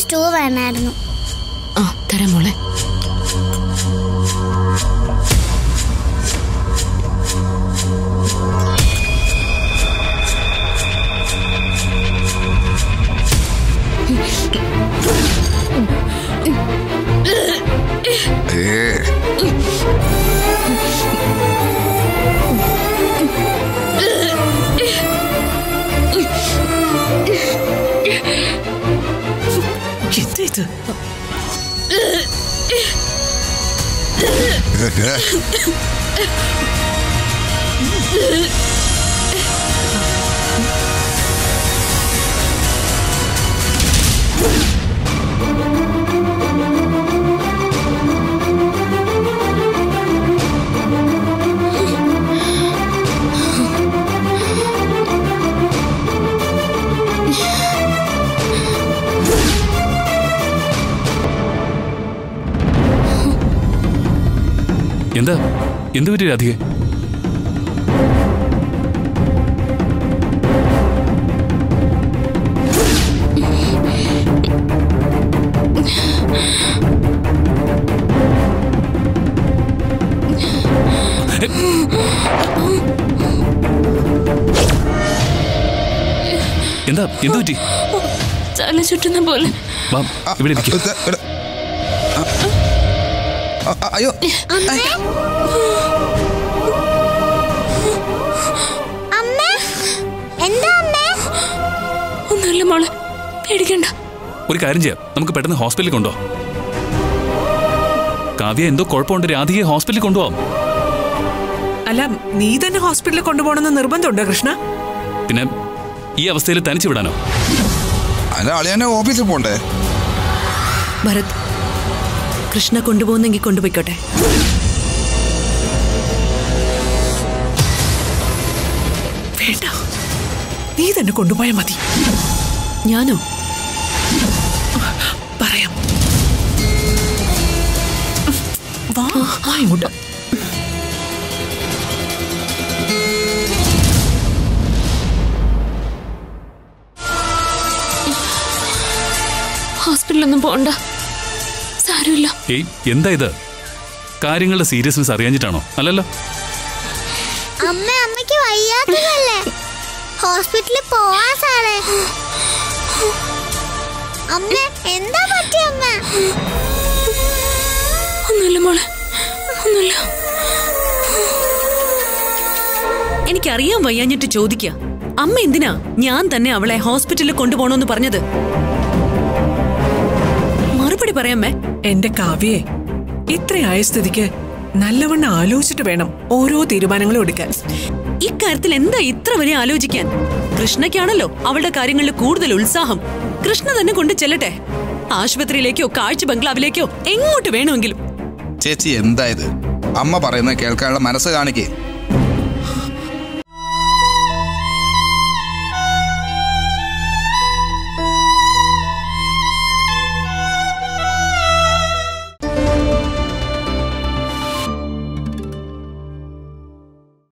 Stew വേണമായിരുന്നു ആ തരാം മോളെ എന്താ ഇത് എന്താ എന്ത് പറ്റി രാധികെ എന്താ എന്ത് പറ്റി തല ചുറ്റുന്ന പോലെ വാ ഇവിടെ ഇരിക്കും ഇത് ഇവിടെ. ആ. ആ, ആ, അയ്യോ അമ്മേ അമ്മേ എന്താ അമ്മേ ഒന്നുമില്ല മോളെ പേടിക്കണ്ട ഒരു കാര്യം ചെയ്യാം നമുക്ക് പെട്ടെന്ന് ഹോസ്പിറ്റലിൽ കൊണ്ടുപോകാം കാവ്യ എന്തോ കുഴപ്പമുണ്ട് രാധികയെ ഹോസ്പിറ്റലിൽ കൊണ്ടുപോകാം അല്ല നീ തന്നെ ഹോസ്പിറ്റലിൽ കൊണ്ടുപോകണമെന്ന് നിർബന്ധമുണ്ടോ കൃഷ്ണ പിന്നെ ഈ അവസ്ഥയിൽ തനിച്ച് വിടാനോ അല്ല അളിയാനെ ഓഫീസിൽ പോണ്ടേ ഭരത് കൃഷ്ണ കൊണ്ടുപോകുന്നെങ്കിൽ കൊണ്ടുപോയിക്കോട്ടെ വേണ്ട നീ തന്നെ കൊണ്ടുപോയാൽ മതി ഞാനോ പറയാം വാ വാ ഇങ്ങോട്ട് ഹോസ്പിറ്റലൊന്നും പോണ്ട സാരമില്ല ഏയ് എന്താ ഇത് കാര്യങ്ങളുടെ സീരിയസ്നെസ് അറിയാഞ്ഞിട്ടാണോ അല്ലല്ലോ അമ്മ അമ്മയ്ക്ക് വയ്യാത്തതല്ലേ ഹോസ്പിറ്റലിൽ പോവാ സാറേ അമ്മ എന്താ പറ്റി അമ്മ ഒന്നുമില്ല മോളെ ഒന്നുമില്ല എനിക്കറിയാൻ വയ്യാഞ്ഞിട്ട് ചോദിക്ക അമ്മ എന്തിനാ ഞാൻ തന്നെ അവളെ ഹോസ്പിറ്റലിൽ കൊണ്ടുപോകണമെന്ന് പറഞ്ഞത് മറുപടി പറയാമേ എന്റെ കാവ്യേ ഇത്രയായ സ്ഥിതിക്ക് നല്ലവണ്ണം ആലോചിച്ചിട്ട് വേണം ഓരോ തീരുമാനങ്ങളും എടുക്കാൻ ഇക്കാര്യത്തിൽ എന്താ ഇത്ര വരെ ആലോചിക്കാൻ കൃഷ്ണയ്ക്കാണല്ലോ അവളുടെ കാര്യങ്ങളിൽ കൂടുതൽ ഉത്സാഹം കൃഷ്ണ തന്നെ കൊണ്ട് ചെല്ലട്ടെ ആശുപത്രിയിലേക്കോ കാഴ്ച ബംഗ്ലാവിലേക്കോ എങ്ങോട്ട് വേണമെങ്കിലും ചേച്ചി എന്താ ഇത് അമ്മ പറയുന്നത് കേൾക്കാനുള്ള മനസ്സ് കാണിക്കേ